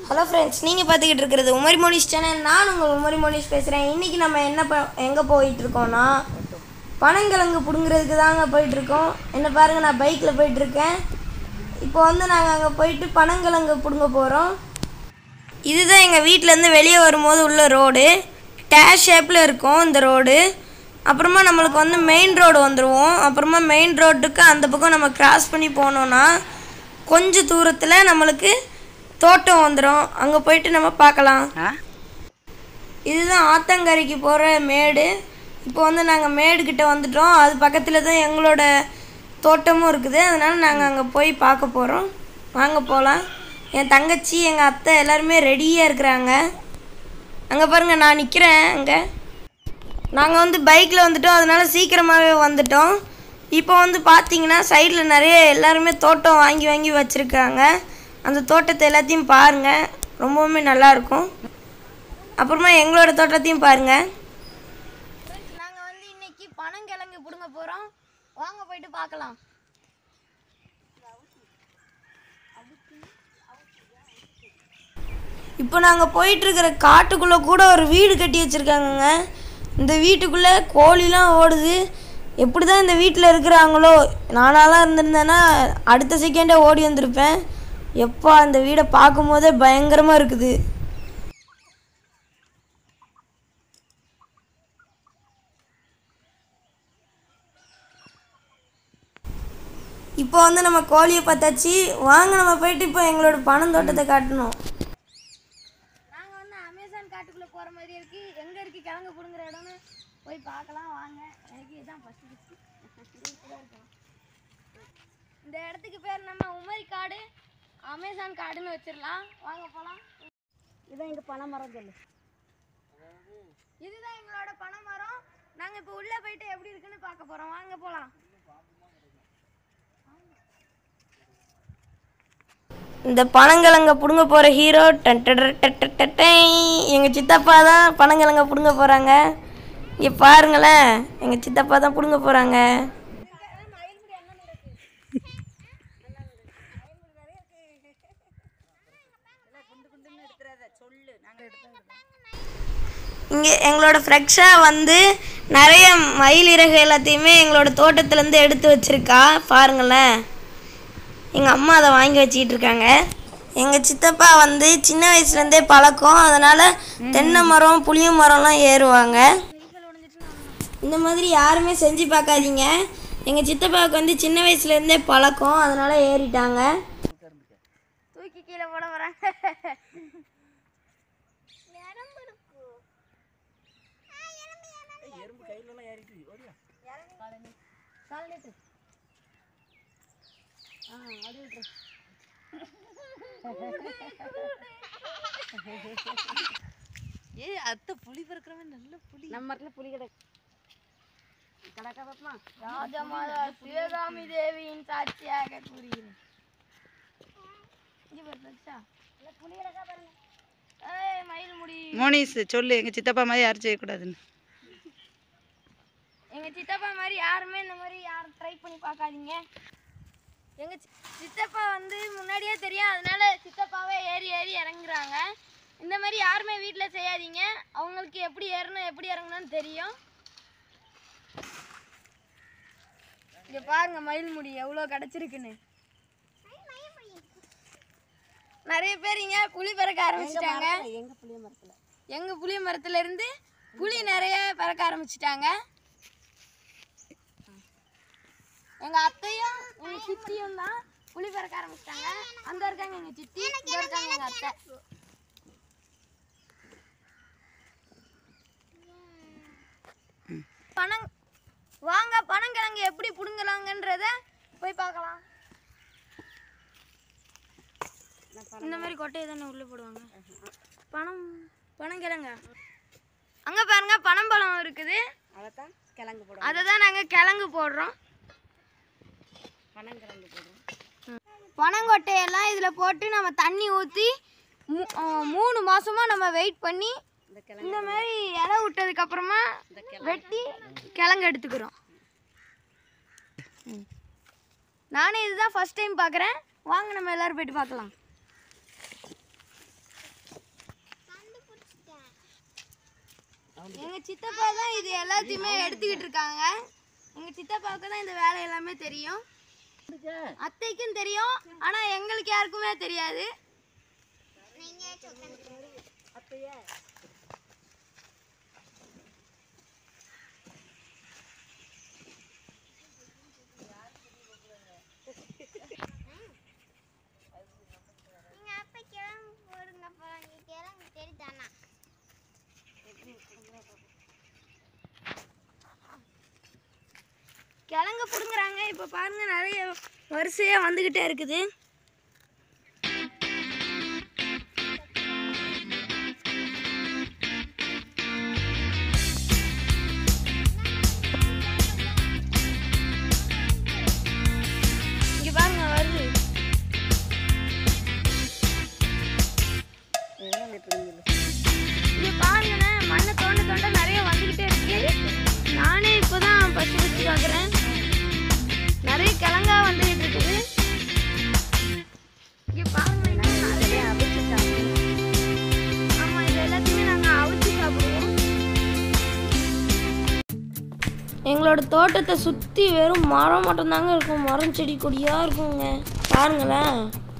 Hello friends நீங்கள் பார்த்துக்கிட்டு இருக்கிறது உமரி மோனிஷ் சேனல் நான் உங்கள் உமரி மோனிஷ் பேசுகிறேன் இன்றைக்கி நம்ம என்ன ப எங்கே போயிட்டுருக்கோன்னா பனங்கிழங்கு பிடுங்குறதுக்கு தாங்க போயிட்டுருக்கோம் என்ன பாருங்கள் நான் பைக்கில் போயிட்டுருக்கேன் இப்போ வந்து நாங்கள் அங்கே போயிட்டு பனங்கிழங்கு பிடுங்க போகிறோம் இதுதான் எங்கள் வீட்டிலேருந்து வெளியே வரும்போது உள்ள ரோடு டேஷ் ஷேப்பில் இருக்கும் இந்த ரோடு அப்புறமா நம்மளுக்கு வந்து மெயின் ரோடு வந்துடுவோம் அப்புறமா மெயின் ரோட்டுக்கு அந்த பக்கம் நம்ம கிராஸ் பண்ணி போனோன்னா கொஞ்ச தூரத்தில் நம்மளுக்கு தோட்டம் வந்துடும் அங்கே போயிட்டு நம்ம பார்க்கலாம் ஆ இதுதான் ஆத்தங்கரைக்கு போகிற மேடு இப்போ வந்து நாங்கள் மேடு கிட்ட வந்துட்டோம் அது பக்கத்தில் தான் எங்களோட தோட்டமும் இருக்குது அதனால் நாங்கள் அங்கே போய் பார்க்க போகிறோம் வாங்க போகலாம் என் தங்கச்சி எங்கள் அத்தை எல்லாருமே ரெடியாக இருக்கிறாங்க அங்கே பாருங்கள் நான் நிற்கிறேன் அங்கே நாங்கள் வந்து பைக்கில் வந்துட்டோம் அதனால சீக்கிரமாகவே வந்துட்டோம் இப்போ வந்து பார்த்தீங்கன்னா சைடில் நிறைய எல்லாருமே தோட்டம் வாங்கி வாங்கி வச்சுருக்காங்க அந்த தோட்டத்தை எல்லாத்தையும் பாருங்கள் ரொம்பவுமே நல்லாயிருக்கும் அப்புறமா எங்களோட தோட்டத்தையும் பாருங்கள் நாங்கள் வந்து இன்னைக்கு பனங்கிழங்கு பிடுங்க போகிறோம் வாங்க போயிட்டு பார்க்கலாம் இப்போ நாங்கள் போயிட்டுருக்கிற காட்டுக்குள்ளே கூட ஒரு வீடு கட்டி வச்சுருக்காங்கங்க இந்த வீட்டுக்குள்ளே கோழிலாம் ஓடுது எப்படி தான் இந்த வீட்டில் இருக்கிறாங்களோ நானாலாம் இருந்திருந்தேன்னா அடுத்த செகண்டே ஓடி வந்திருப்பேன் எப்போ அந்த வீடை பார்க்கும்போதே பயங்கரமாக இருக்குது இப்போ வந்து நம்ம கோழியை பார்த்தாச்சு வாங்க நம்ம போயிட்டு இப்போ எங்களோட பனந்தோட்டத்தை காட்டணும் நாங்கள் வந்து அமேசான் காட்டுக்குள்ளே போகிற மாதிரி இருக்கு எங்கே இருக்கு கிழங்கு பிடுங்குற இடம்னு போய் பார்க்கலாம் வாங்க எனக்கு இதுதான் ஃபஸ்ட்டு இந்த இடத்துக்கு பேர் நம்ம உமரி காடு அமேசான் காடுன்னு வச்சிடலாம் வாங்க போகலாம் இதான் எங்கள் பனை மரம் சொல்லு இதுதான் எங்களோட பனை மரம் நாங்கள் இப்போ உள்ளே போயிட்டு எப்படி இருக்குன்னு பார்க்க போகிறோம் வாங்க போகலாம் இந்த பனங்கிழங்க பிடுங்க போகிற ஹீரோ எங்கள் சித்தப்பா தான் பனங்கிழங்க பிடுங்க போகிறாங்க இங்கே பாருங்களேன் எங்கள் சித்தப்பா தான் பிடுங்க போகிறாங்க இங்கே எங்களோட ஃப்ரெக்ஷாக வந்து நிறைய மயில் இறகு எல்லாத்தையுமே எங்களோட தோட்டத்துலேருந்து எடுத்து வச்சிருக்கா பாருங்களேன் எங்கள் அம்மா அதை வாங்கி வச்சுக்கிட்டு இருக்காங்க எங்கள் சித்தப்பா வந்து சின்ன வயசுலேருந்தே பழக்கம் அதனால் தென்னை மரம் புளிய மரம்லாம் ஏறுவாங்க இந்த மாதிரி யாருமே செஞ்சு பார்க்காதீங்க எங்கள் சித்தப்பாவுக்கு வந்து சின்ன வயசுலேருந்தே பழக்கம் அதனால் ஏறிட்டாங்க தூக்கி கீழே போட போகிறாங்க ஏ அத்தை புளி பறக்கிறவன் நல்ல புளி நம்ம மரத்தில் புளி கிடக்கு கிடக்கா பாப்பமா ராஜமாதா சிவகாமி தேவியின் சாட்சியாக கூறுகிறேன் இங்க பாரு, தக்ஷா. ஏய், மயில் முடி மோனிஸ் சொல்லு எங்கள் சித்தப்பா மாதிரி யாரும் செய்யக்கூடாதுன்னு எங்க சித்தப்பா மாதிரி யாருமே இந்த மாதிரி யாரும் ட்ரை பண்ணி பார்க்காதீங்க எங்க சி- சித்தப்பா வந்து முன்னாடியே தெரியும் அதனால சித்தப்பாவே ஏறி ஏறி இறங்குறாங்க இந்த மாதிரி யாருமே வீட்டில் செய்யாதீங்க அவங்களுக்கு எப்படி ஏறணும் எப்படி இறங்கணும்னு தெரியும் இங்க பாருங்க மயில் முடி எவ்வளோ கிடச்சிருக்குன்னு நிறைய பேர் இங்க புளி பறக்க ஆரம்பிச்சிட்டாங்க எங்கள் புளிய மரத்தில் எங்க புளிய மரத்துல இருந்து புளி நிறைய பறக்க ஆரம்பிச்சிட்டாங்க எங்க அத்தையும் எங்க சித்தியும் தான் புளி பறக்க ஆரம்பிச்சிட்டாங்க அந்த இருக்காங்க எங்க சித்தி இந்த இருக்காங்க எங்க அத்தை பனங் வாங்க பனங்கிழங்கு எப்படி புடுங்கலாங்கன்றத போய் பார்க்கலாம் இந்த மாதிரி கொட்டையை தானே உள்ளே போடுவாங்க பணம் பனங்கிழங்க அங்கே பாருங்க பனம்பழம் இருக்குது அதை தான் கிழங்கு போடுவோம் அதை தான் நாங்கள் கிழங்கு போடுறோம் பனங்கிழங்கு போடுவோம் பனங்கொட்டையெல்லாம் இதில் போட்டு நம்ம தண்ணி ஊற்றி மூணு மாசமா நம்ம வெயிட் பண்ணி இந்த கிழங்கு இந்த மாதிரி இலை விட்டதுக்கு அப்புறமா வெட்டி கிழங்கு எடுத்துக்கிறோம் ம். நானே இதுதான் ஃபர்ஸ்ட் டைம் பார்க்குறேன் வாங்க நம்ம எல்லாரும் போயிட்டு பார்க்கலாம் எங்க சித்தப்பா தான் இது எல்லாத்தையுமே எடுத்துக்கிட்டு இருக்காங்க எங்க சித்தப்பாவுக்கு தான் இந்த வேலை எல்லாமே தெரியும் அத்தைக்கும் தெரியும் ஆனா எங்களுக்கு யாருக்குமே தெரியாது நீங்க அப்ப கிளம்பு போடுங்க அப்புறம் நீ கிளம்பு தெரியுதானா கிழங்கு பிடுங்குறாங்க இப்போ பாருங்க நிறைய வரிசையா வந்துகிட்டே இருக்குது இங்க பாருங்க வருது இங்க பாருங்களேன் மண்ணை தோண்ட தோண்ட நிறைய வந்துகிட்டே இருக்கு நானே இப்போதான் பச்சு பச்சு பார்க்குறேன் நிறைய கிழங்கா வந்துகிட்டு இருக்குது இங்க பாருங்களேன் நிறைய அவிச்சு சாப்பிடுவோம் ஆமா இது எல்லாத்தையுமே நாங்க அவிச்சு சாப்பிடுவோம் எங்களோட தோட்டத்தை சுற்றி வெறும் மரம் மட்டும்தாங்க இருக்கும் மரம் செடி கொடியாக இருக்குங்க பாருங்களேன்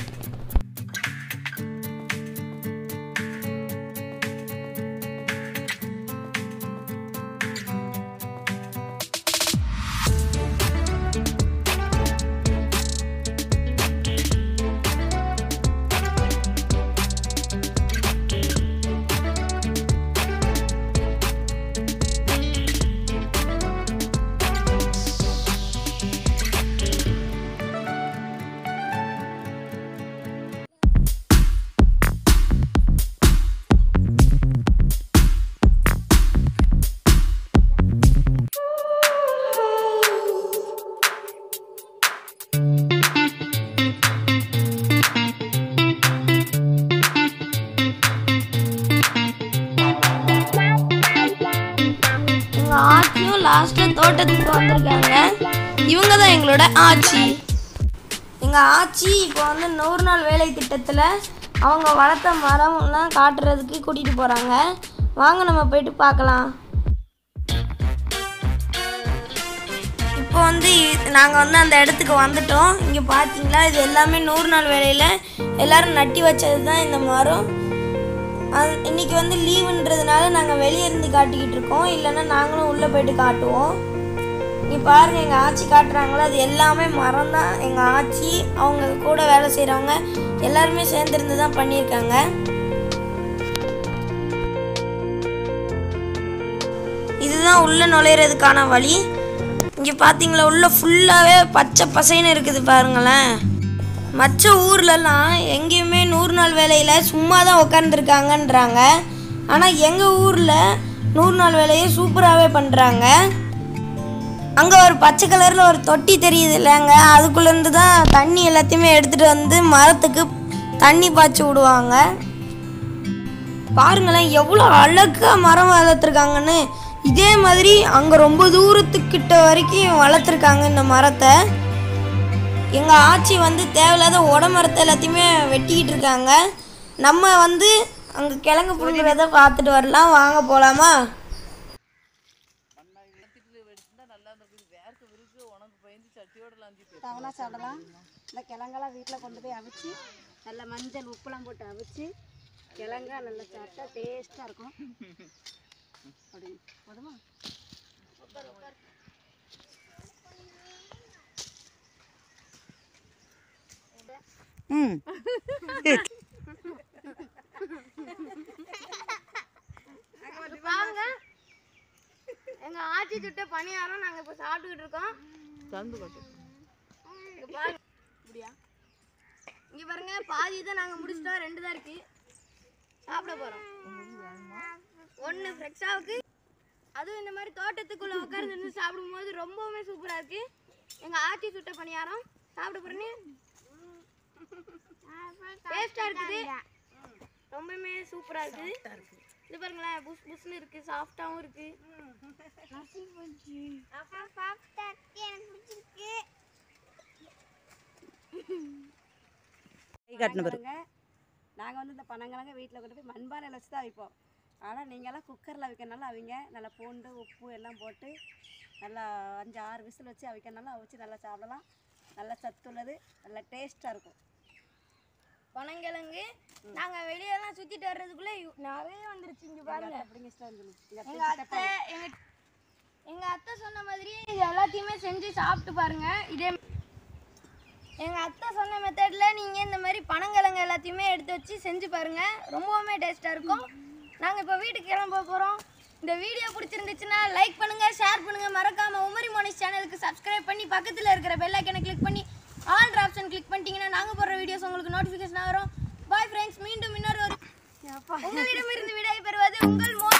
எங்க ஆச்சியும் லாஸ்ட்ல தோட்டத்துக்கு வந்திருக்காங்க இவங்க தான் எங்களோட ஆச்சி எங்க ஆச்சி இப்போ வந்து நூறு நாள் வேலை திட்டத்துல அவங்க வளர்த்த மரம்லாம் காட்டுறதுக்கு கூட்டிட்டு போறாங்க வாங்க நம்ம போயிட்டு பார்க்கலாம் இப்போ வந்து நாங்கள் வந்து அந்த இடத்துக்கு வந்துட்டோம் இங்கே பார்த்தீங்களா இது எல்லாமே நூறு நாள் வேலையில் எல்லாரும் நட்டி வச்சது தான் இந்த மரம் அது இன்னைக்கு வந்து லீவுன்றதுனால நாங்கள் வெளியே இருந்து காட்டிக்கிட்டு இருக்கோம் இல்லைன்னா நாங்களும் உள்ளே போயிட்டு காட்டுவோம் நீ பாருங்க எங்கள் ஆச்சி காட்டுறாங்களோ அது எல்லாமே மரம் தான் எங்கள் ஆச்சி அவங்க கூட வேலை செய்கிறவங்க எல்லாருமே சேர்ந்துருந்து தான் பண்ணியிருக்காங்க இதுதான் உள்ள நுழையிறதுக்கான வழி இங்கே பார்த்தீங்களா உள்ள ஃபுல்லாகவே பச்சை பசைன்னு இருக்குது பாருங்களேன் மற்ற ஊர்லலாம் எங்கேயுமே நூறு நாள் வேலையில் சும்மா தான் உட்காந்துருக்காங்கன்றாங்க ஆனால் எங்கள் ஊரில் நூறு நாள் வேலையை சூப்பராகவே பண்ணுறாங்க அங்கே ஒரு பச்சை கலரில் ஒரு தொட்டி தெரியுது இல்லைங்க அதுக்குள்ளேருந்து தான் தண்ணி எல்லாத்தையுமே எடுத்துகிட்டு வந்து மரத்துக்கு தண்ணி பாய்ச்சி விடுவாங்க பாருங்களேன் எவ்வளோ அழகாக மரம் வளர்த்துருக்காங்கன்னு இதே மாதிரி அங்கே ரொம்ப தூரத்துக்கிட்ட வரைக்கும் வளர்த்துருக்காங்க இந்த மரத்தை எங்கள் ஆச்சி வந்து தேவையில்லாத உடமரத்தை எல்லாத்தையுமே வெட்டிக்கிட்டு இருக்காங்க நம்ம வந்து அங்கே கிழங்கு பிடுங்குறத பார்த்துட்டு வரலாம் வாங்க போகலாமா தவணா சாப்பிடலாம் இந்த கிழங்கெல்லாம் வீட்டில் கொண்டு போய் அவிச்சு நல்லா மஞ்சள் உப்புலாம் போட்டு அவிச்சு கிழங்கா நல்லா சாப்பிட்டா டேஸ்ட்டாக இருக்கும் அப்படி போதுமா ம் வாங்க எங்கள் ஆச்சி சுட்ட பணியாரம் நாங்கள் இப்போ சாப்பிட்டுக்கிட்டு இருக்கோம் இங்க பாருங்க இப்படியா இங்க பாருங்க பாதி தான் நாங்க முடிச்சிட்டோம் ரெண்டு தான் இருக்கு சாப்பிட போறோம் ஒன்று ஃப்ரெஷ்ஷாவுக்கு அதுவும் இந்த மாதிரி தோட்டத்துக்குள்ள உட்கார்ந்து இருந்து சாப்பிடும்போது ரொம்பவுமே சூப்பரா இருக்கு எங்க ஆச்சி சுட்ட பணியாரம் சாப்பிட போறேன்னு டேஸ்டா இருக்குது ரொம்பவுமே சூப்பரா இருக்குது இது பாருங்களேன் புஸ் புஸ்னு இருக்கு சாஃப்டாவும் இருக்கு அப்புறம் சாப்பிட்டா எனக்கு பிடிச்சிருக்கு கை காட்டின பாருங்க நாங்கள் வந்து இந்த பனங்கிழங்க வீட்டில் கொண்டு போய் மண்பானையில் வச்சு தான் வைப்போம் ஆனால் நீங்களாம் குக்கரில் அவிக்கனால அவங்க நல்லா பூண்டு உப்பு எல்லாம் போட்டு நல்லா அஞ்சு ஆறு விசில் வச்சு அவிக்கனால அவிச்சு நல்லா சாப்பிடலாம் நல்லா சத்துள்ளது நல்லா டேஸ்ட்டாக இருக்கும் பனங்கிழங்கு நாங்க வெளியெல்லாம் சுத்திட்டு வர்றதுக்குள்ள இவ்- நிறைய வந்துருச்சு இங்க பாருங்க அப்படிங்க இஷ்டம் சொல்லு எங்க அத்தை எங்க எங்க அத்தை சொன்ன மாதிரியே இது எல்லாத்தையுமே செஞ்சு சாப்பிட்டு பாருங்க இதே எங்க அத்தை சொன்ன மெத்தட்ல நீங்க இந்த மாதிரி பனங்கிழங்கு எல்லாத்தையுமே எடுத்து வச்சு செஞ்சு பாருங்க ரொம்பவுமே டேஸ்டா இருக்கும் நாங்க இப்போ வீட்டுக்கு கிளம்ப போறோம் இந்த வீடியோ பிடிச்சிருந்துச்சுன்னா லைக் பண்ணுங்க ஷேர் பண்ணுங்க மறக்காம உமரி மோனிஸ் சேனலுக்கு சப்ஸ்கிரைப் பண்ணி பக்கத்துல இருக்கிற பெல் ஐக்கனை கிளிக் பண்ணி ஆல் ஆப்ஷன் கிளிக் பண்ணிட்டீங்கன்னா நாங்க போடுற வீடியோஸ் உங்களுக்கு நோட்டிஃபிகேஷன் வரும் பாய் ஃப்ரெண்ட்ஸ் மீண்டும் இன்னொரு ஒரு உங்களிடமிருந்து விடை பெறுவது உங்கள் மோ